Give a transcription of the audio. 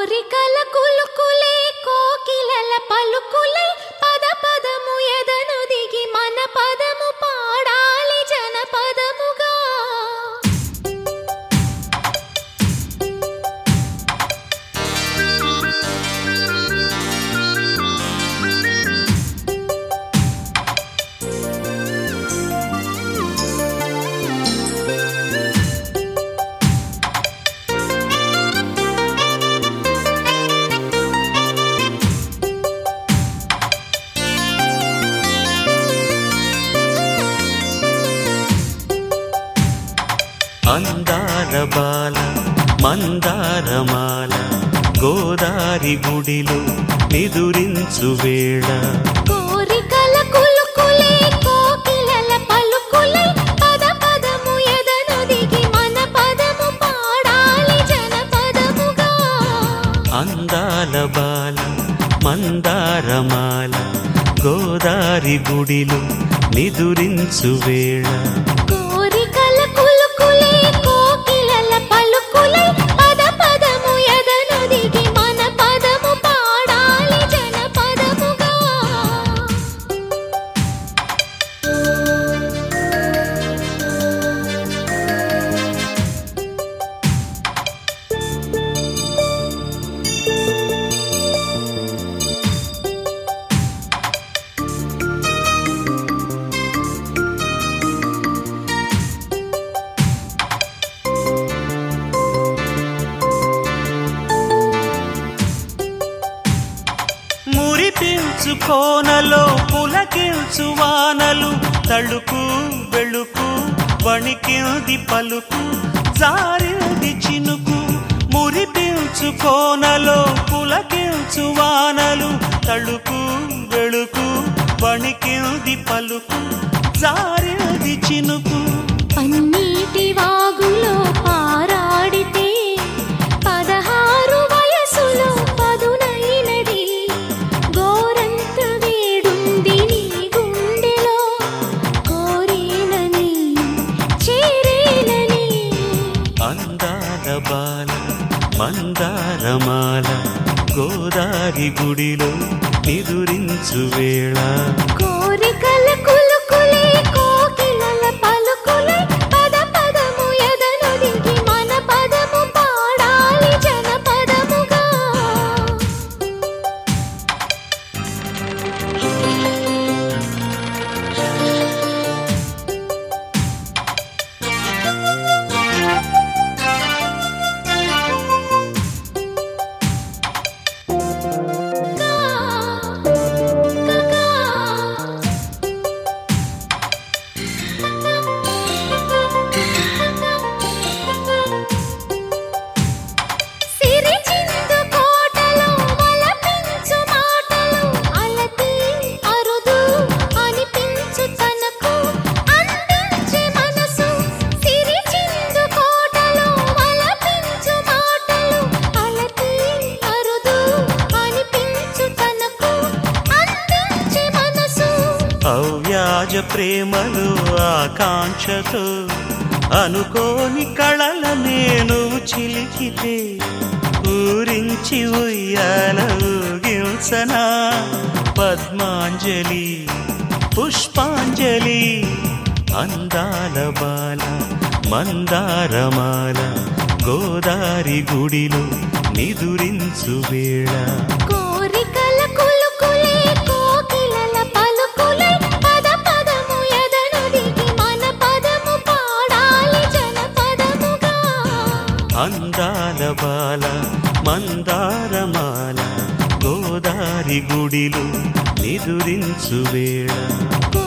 కోరికల కులుకులే కోకిలల పలుకులై పద పదము ఎదను దిగి మన పదము పాడాలి జనపదముగా అందాల బాల మందారమాల గోదారి గుడిలో నిదురించు వేళ కోరికల కులుకులే కోకిలల పలుకులై పద పదము ఎదను దిగి మన పదము పాడాలి జనపదముగా అందాల బాల మందారమాల గోదారి గుడిలో నిదురించు వేళ కోరికల కులుకులే కోకిలల పలుకులై పద పదము ఎదను దిగి మన పదము పాడాలి జనపదముగా మురిపించు కోనలో పులకించు వానలు తళుకు వెళుకు వణికింది పలుకు జారింది చినుకు మురిపించు కోనలో పులకించు వానలు తళుకు వెళుకు వణికింది పలుకు జారింది చినుకు పన్నీటి వాగులో పారాడితే పదహారు వయసులో పదునైనది గోరంత వేడుంది నీ గుండెలో కోరేనని చేరేనని అందాల బాల మందారమాల గోదారి గుడిలో నిదురించు వేళ కోరికల కులుకులే కోకిలల పలుకులై పద పదము ఎదను దిగి మన పదము పాడాలి జనపదముగా సిరిచిందు కోటలో వలపించు మాటలు అలతి అరుదు అనిపించు తనకు అందించే మనసు సిరిచిందు కోటలో వలపించు మాటలు అలతి అరుదు అనిపించు తనకు అందించే మనసు అవ్యాజ ప్రేమలు ఆకాంక్షతో అనుకోని కళల నేను చిలికితే ఊరించి ఉయ్యాల ఊగించనా పద్మాంజలి పుష్పాంజలి అందాల బాల మందారమాల గోదారి గుడిలో నిదురించు వేళ కోరికల కులుకులే కోకిలల పలుకులై పద పదము ఎదను దిగి మన పదము పాడాలి జనపదముగా అందాల బాల మందారమాల గోదారి గుడిలో నిదురించు వేళ కో